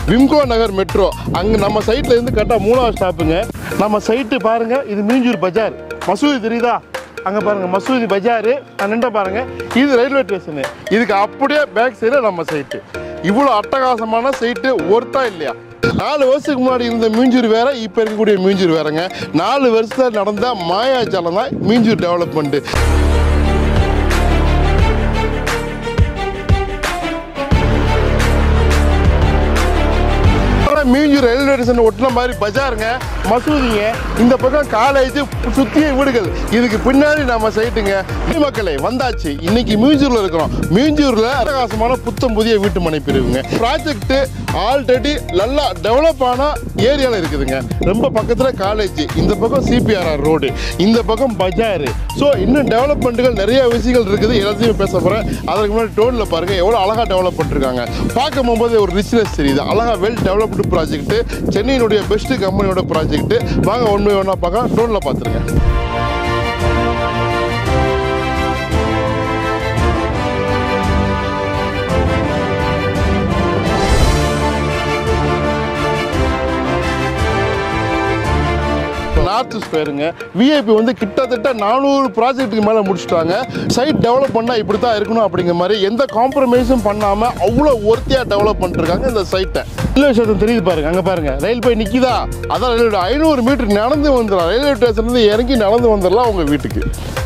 விம்கோ நகர் metro அங்கே நம்ம சைட்ல இருந்து கரெக்டாக மூணாவது ஸ்டாப்புங்க நம்ம சைட்டு பாருங்க இது மீஞ்சூர் பஜார் மசூதி தெரியுதா அங்கே பாருங்க மசூதி பஜாரு நான் நின்ற பாருங்க இது ரயில்வே ஸ்டேஷனு இதுக்கு அப்படியே பேக் சைடில் நம்ம சைட்டு இவ்வளோ அட்டகாசமான சைட்டு ஒர்த்தா இல்லையா நாலு வருஷத்துக்கு முன்னாடி இருந்த மீஞ்சூர் வேற இப்போ இருக்கக்கூடிய மீஞ்சூர் வேறங்க நாலு வருஷத்தில் நடந்த மாயாஜாலம் தான் Minjur development Minjur railway station ஒட்டின மாதிரி பஜாருங்க மசூதிங்க இந்த பக்கம் காலேஜ் சுத்திய வீடுகள் இதுக்கு பின்னாடி நம்ம சைட்டுங்க நீ மக்களே வந்தாச்சு இன்னைக்கு மியூஜூர்ல இருக்கிறோம் மியூஜூர்ல அட்டகாசமான புத்தம் புதிய வீட்டு மனை பிரிவுங்க ப்ராஜெக்ட் ஆல்ரெடி நல்லா டெவலப் ஆன ஏரியால இருக்குதுங்க ரொம்ப பக்கத்துல காலேஜ் இந்த பக்கம் சிபிஆர்ஆர் ரோடு இந்த பக்கம் பஜார் ஸோ இன்னும் டெவலப்மெண்ட்டுகள் நிறைய விஷயங்கள் இருக்குது எல்லாத்தையும் பேச போறேன் அதற்கு முன்னாடி டோன்ல பாருங்க எவ்வளவு அழகா டெவலப் பண்ணிருக்காங்க பார்க்கும் போது ஒரு ரிச்னஸ் தெரியுது அழகா வெல் டெவலப்டு ப்ராஜெக்ட் சென்னையினுடைய பெஸ்ட் கம்பெனியோட ப்ராஜெக்ட் வாங்க ஒன் பை ஒன்னா பார்க்கலாம் டோன்ல பார்த்துருங்க நார்த் ஸ்கொயருங்க விஐபி வந்து கிட்டத்தட்ட நானூறு ப்ராஜெக்ட்டுக்கு மேலே முடிச்சிட்டாங்க சைட் டெவலப் பண்ணால் இப்படி தான் இருக்கணும் அப்படிங்கிற மாதிரி எந்த காம்ப்ரமைஸும் பண்ணாமல் அவ்வளோ ஒர்த்தியாக டெவலப் பண்ணிருக்காங்க இந்த சைட்டை ரயில்வே ஸ்டேஷன் தெரியுது பாருங்க அங்கே பாருங்க ரயில் போய் நிற்கிதா அதான் ரயில்வே ஐநூறு மீட்டர் நடந்து வந்துடலாம் ரயில்வே ஸ்டேஷன்லேருந்து இறங்கி நடந்து வந்துடலாம் உங்கள் வீட்டுக்கு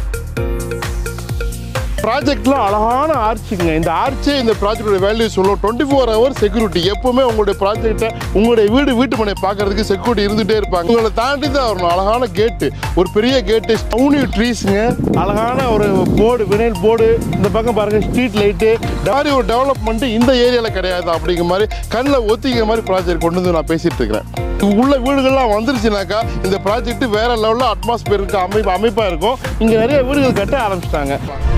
ப்ராஜெக்ட்ல அழகான ஆர்ச்சுங்க இந்த ஆர்ச்சே இந்த ப்ராஜெக்டோட வேல்யூ சொல்லும் டுவெண்ட்டி ஃபோர் ஹவர் செக்யூரிட்டி எப்பவுமே உங்களுடைய ப்ராஜெக்ட்டை உங்களுடைய வீடு வீட்டு மனை பார்க்கறதுக்கு செக்யூரிட்டி இருந்துகிட்டே இருப்பாங்க உங்களை தாண்டி தான் வரணும் அழகான கேட்டு ஒரு பெரிய கேட்டு ஸ்டவுனி ட்ரீஸுங்க அழகான ஒரு போர்டு வினைல் போர்டு இந்த பக்கம் பாருங்க ஸ்ட்ரீட் லைட்டு மாதிரி ஒரு டெவலப்மெண்ட் இந்த ஏரியாவில் கிடையாது அப்படிங்கிற மாதிரி கண்ணில் ஒத்திக்கிற மாதிரி ப்ராஜெக்ட் கொண்டு வந்து நான் பேசிட்டு இருக்கிறேன் உள்ள வீடுகள்லாம் வந்துருச்சுனாக்கா இந்த ப்ராஜெக்ட் வேற லெவலில் அட்மாஸ்பியருக்கு அமைப்பு அமைப்பாக இருக்கும் இங்கே நிறைய வீடுகள் கட்ட ஆரம்பிச்சிட்டாங்க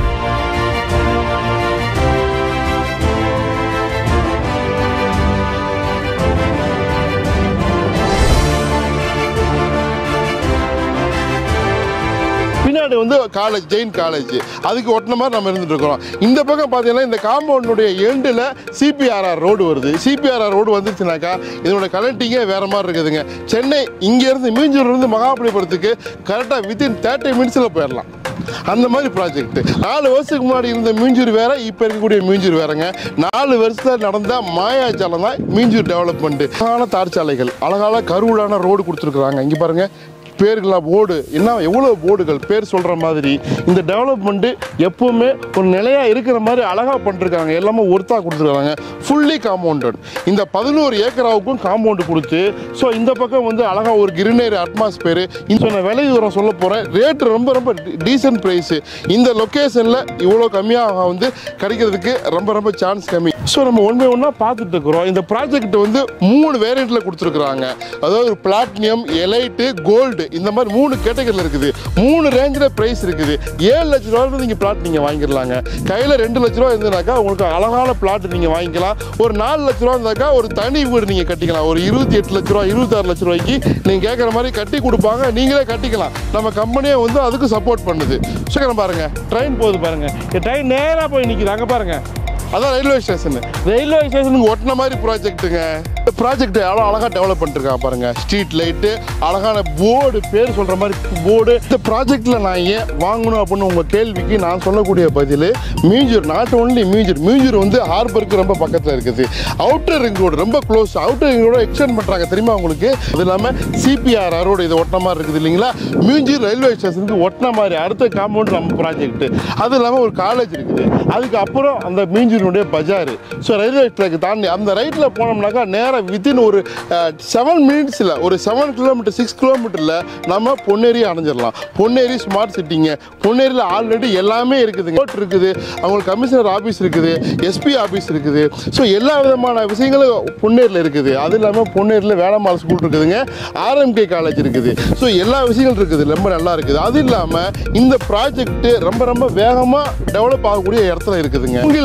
பின்னாடி வந்து காலேஜ் ஜெயின் காலேஜ் அதுக்கு ஒட்டின மாதிரி நம்ம இருந்துட்டு இருக்கிறோம் இந்த பக்கம் பார்த்தீங்கன்னா இந்த காம்பவுண்டுடைய எண்டில் சிபிஆர்ஆர் ரோடு வருது சிபிஆர்ஆர் ரோடு வந்துருச்சுனாக்கா இதோட கனெக்டிங்கே வேற மாதிரி இருக்குதுங்க சென்னை இங்கேருந்து மீஞ்சூர்லேருந்து மகாபலிபுரத்துக்கு கரெக்டாக வித்தின் தேர்ட்டி மினிட்ஸில் போயிடலாம் அந்த மாதிரி ப்ராஜெக்ட் நாலு வருஷத்துக்கு முன்னாடி இருந்த மீஞ்சூர் வேற இப்போ இருக்கக்கூடிய மீஞ்சூர் வேறங்க நாலு வருஷத்தில் நடந்த மாயாஜாலம் தான் மீஞ்சூர் டெவலப்மெண்ட் அழகான தார்ச்சாலைகள் அழகான கருவூடான ரோடு கொடுத்துருக்குறாங்க இங்கே பாருங்க பேர்களாக போர்டு என்ன எவ்வளோ போர்டுகள் பேர் சொல்கிற மாதிரி இந்த டெவலப்மெண்ட்டு எப்பவுமே ஒரு நிலையாக இருக்கிற மாதிரி அழகாக பண்ணிருக்காங்க எல்லாமே ஒர்த்தாக கொடுத்துருக்காங்க ஃபுல்லி காம்பவுண்டட் இந்த பதினோரு ஏக்கராவுக்கும் காம்பவுண்டு கொடுத்து ஸோ இந்த பக்கம் வந்து அழகாக ஒரு கிரினரி அட்மாஸ்பியர் இந்த சொன்ன விலை தூரம் சொல்ல போகிறேன் ரேட் ரொம்ப ரொம்ப டீசென்ட் ப்ரைஸு இந்த லொக்கேஷனில் இவ்வளோ கம்மியாக வந்து கிடைக்கிறதுக்கு ரொம்ப ரொம்ப சான்ஸ் கம்மி ஸோ நம்ம ஒன் பை ஒன்னாக பார்த்துட்டு இருக்கிறோம் இந்த ப்ராஜெக்ட் வந்து மூணு வேரியண்ட்டில் கொடுத்துருக்குறாங்க அதாவது பிளாட்டினியம் எலைட்டு கோல்டு இந்த மாதிரி மூணு கேட்டகரியில் இருக்குது மூணு ரேஞ்சில் ப்ரைஸ் இருக்குது ஏழு லட்ச ரூபாயிலிருந்து நீங்கள் பிளாட் நீங்கள் வாங்கிடலாங்க கையில் ரெண்டு லட்ச ரூபா இருந்ததுனாக்கா உங்களுக்கு அழகான பிளாட் நீங்கள் வாங்கிக்கலாம் ஒரு நாலு லட்ச ரூபா இருந்தாக்கா ஒரு தனி வீடு நீங்கள் கட்டிக்கலாம் ஒரு இருபத்தி எட்டு லட்ச ரூபா இருபத்தாறு லட்ச ரூபாய்க்கு நீங்கள் கேட்குற மாதிரி கட்டி கொடுப்பாங்க நீங்களே கட்டிக்கலாம் நம்ம கம்பெனியே வந்து அதுக்கு சப்போர்ட் பண்ணுது சீக்கிரம் பாருங்க ட்ரெயின் போகுது பாருங்க ட்ரெயின் நேராக போய் நிற்கிது அங்கே பாருங்க அதான் ரயில்வே ஸ்டேஷன் ரயில்வே ஸ்டேஷனுக்கு ஒட்டின மாதிரி ப்ராஜெக்ட்டுங்க இந்த ப்ராஜெக்ட் எவ்வளோ அழகாக டெவலப் பண்ணிருக்காங்க பாருங்க ஸ்ட்ரீட் லைட்டு அழகான போர்டு பேர் சொல்கிற மாதிரி போர்டு இந்த ப்ராஜெக்டில் நான் ஏன் வாங்கணும் அப்படின்னு உங்கள் கேள்விக்கு நான் சொல்லக்கூடிய பதில் மியூஜூர் நாட் ஒன்லி மியூஜூர் மியூஜூர் வந்து ஹார்பருக்கு ரொம்ப பக்கத்தில் இருக்குது அவுட்டர் ரிங் ரோடு ரொம்ப close outer ring road extend பண்ணுறாங்க தெரியுமா உங்களுக்கு அது இல்லாமல் சிபிஆர் ரோடு இது ஒட்டின மாதிரி இருக்குது இல்லைங்களா மியூஜூர் ரயில்வே ஸ்டேஷனுக்கு ஒட்டின மாதிரி அடுத்த காம்பவுண்ட் நம்ம ப்ராஜெக்ட் அது இல்லாமல் ஒரு காலேஜ் இருக்குது அதுக்கு அப்புறம் அந்த மீஞ்சூரினுடைய பஜார் ஸோ ரயில்வே ட்ராக் தாண்டி அந்த ரைட்டில் போனோம்னாக்கா நேராக வித்தின் ஒரு செவன் மினிட்ஸில் ஒரு செவன் கிலோமீட்டர் சிக்ஸ் கிலோமீட்டரில் நம்ம பொன்னேரி அடைஞ்சிடலாம் பொன்னேரி ஸ்மார்ட் சிட்டிங்க பொன்னேரியில் ஆல்ரெடி எல்லாமே இருக்குதுங்க கோர்ட் இருக்குது அவங்களுக்கு கமிஷனர் ஆஃபீஸ் இருக்குது எஸ்பி ஆஃபீஸ் இருக்குது ஸோ எல்லா விதமான விஷயங்களும் பொன்னேரியில் இருக்குது அது இல்லாமல் பொன்னேரியில் வேளம்மாள் ஸ்கூல் இருக்குதுங்க ஆர்எம்கே காலேஜ் இருக்குது ஸோ எல்லா விஷயங்கள் இருக்குது ரொம்ப நல்லா இருக்குது அது இல்லாமல் இந்த ப்ராஜெக்ட் ரொம்ப ரொம்ப வேகமாக டெவலப் ஆகக்கூடிய இடத்துல இருக்குதுங்க மூங்கில் மரம் உங்களுக்கு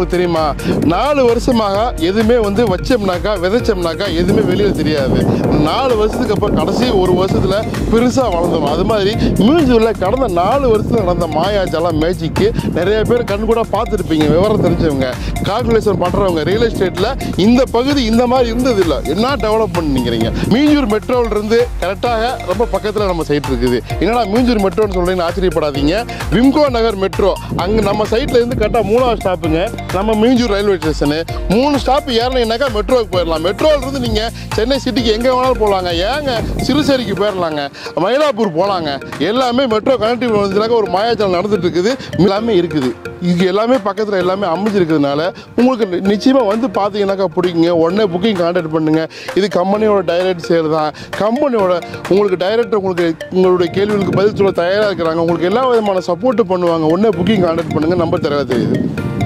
உங்களுக்கு தெரியுமா நாலு வருஷமாக எதுவுமே வந்து வச்சோம்னாக்கா விதைச்சோம்னாக்கா எதுவுமே வெளியில் தெரியாது நாலு வருஷத்துக்கு அப்புறம் கடைசி ஒரு வருஷத்தில் பெருசாக வளர்ந்துடும் அது மாதிரி மியூசியமில் கடந்த நாலு வருஷத்தில் நடந்த மாயாஜாலம் மேஜிக்கு நிறைய பேர் கண் கூட பார்த்துருப்பீங்க விவரம் தெரிஞ்சவங்க கால்குலேஷன் பண்ணுறவங்க ரியல் எஸ்டேட்டில் இந்த பகுதி இந்த மாதிரி இருந்தது இல்லை என்ன டெவலப் பண்ணிக்கிறீங்க மீஞ்சூர் மெட்ரோவில் இருந்து கரெக்டாக ரொம்ப பக்கத்தில் நம்ம சைட் இருக்குது என்னடா மீஞ்சூர் மெட்ரோன்னு சொல்கிறீங்கன்னு ஆச்சரியப்படாதீங்க விம்கோ நகர் மெட்ரோ அங்கே நம்ம சைட்டில் இருந்து கரெக்டாக மூணாவது ஸ்டாப்புங்க நம்ம மீஞ்சூர் ரயில்வே ஸ்டேஷனு மூணு ஸ்டாப் ஏறினீங்கன்னாக்கா மெட்ரோவுக்கு போயிடலாம் மெட்ரோவில் இருந்து நீங்கள் சென்னை சிட்டிக்கு எங்கே வேணாலும் போகலாங்க ஏங்க சிறுசேரிக்கு போயிடலாங்க மயிலாப்பூர் போகலாங்க எல்லாமே மெட்ரோ கனெக்டிவ் வந்துச்சுனாக்கா ஒரு மாயாஜாலம் நடந்துட்டு இருக்குது எல்லாமே இருக்குது இது எல்லாமே பக்கத்தில் எல்லாமே அமைஞ்சிருக்கிறதுனால உங்களுக்கு நி- நிச்சயமா வந்து பார்த்தீங்கன்னாக்கா பிடிக்குங்க உடனே புக்கிங் கான்டாக்ட் பண்ணுங்க இது கம்பெனியோட டைரக்ட் சேல் தான் கம்பெனியோட உங்களுக்கு டைரக்டர் உங்களுக்கு உங்களுடைய கேள்விகளுக்கு பதில் சொல்ல தயாராக இருக்கிறாங்க உங்களுக்கு எல்லா விதமான சப்போர்ட் பண்ணுவாங்க உடனே புக்கிங் கான்டாக்ட் பண்ணுங்க நம்பர் தரவா தெரியுது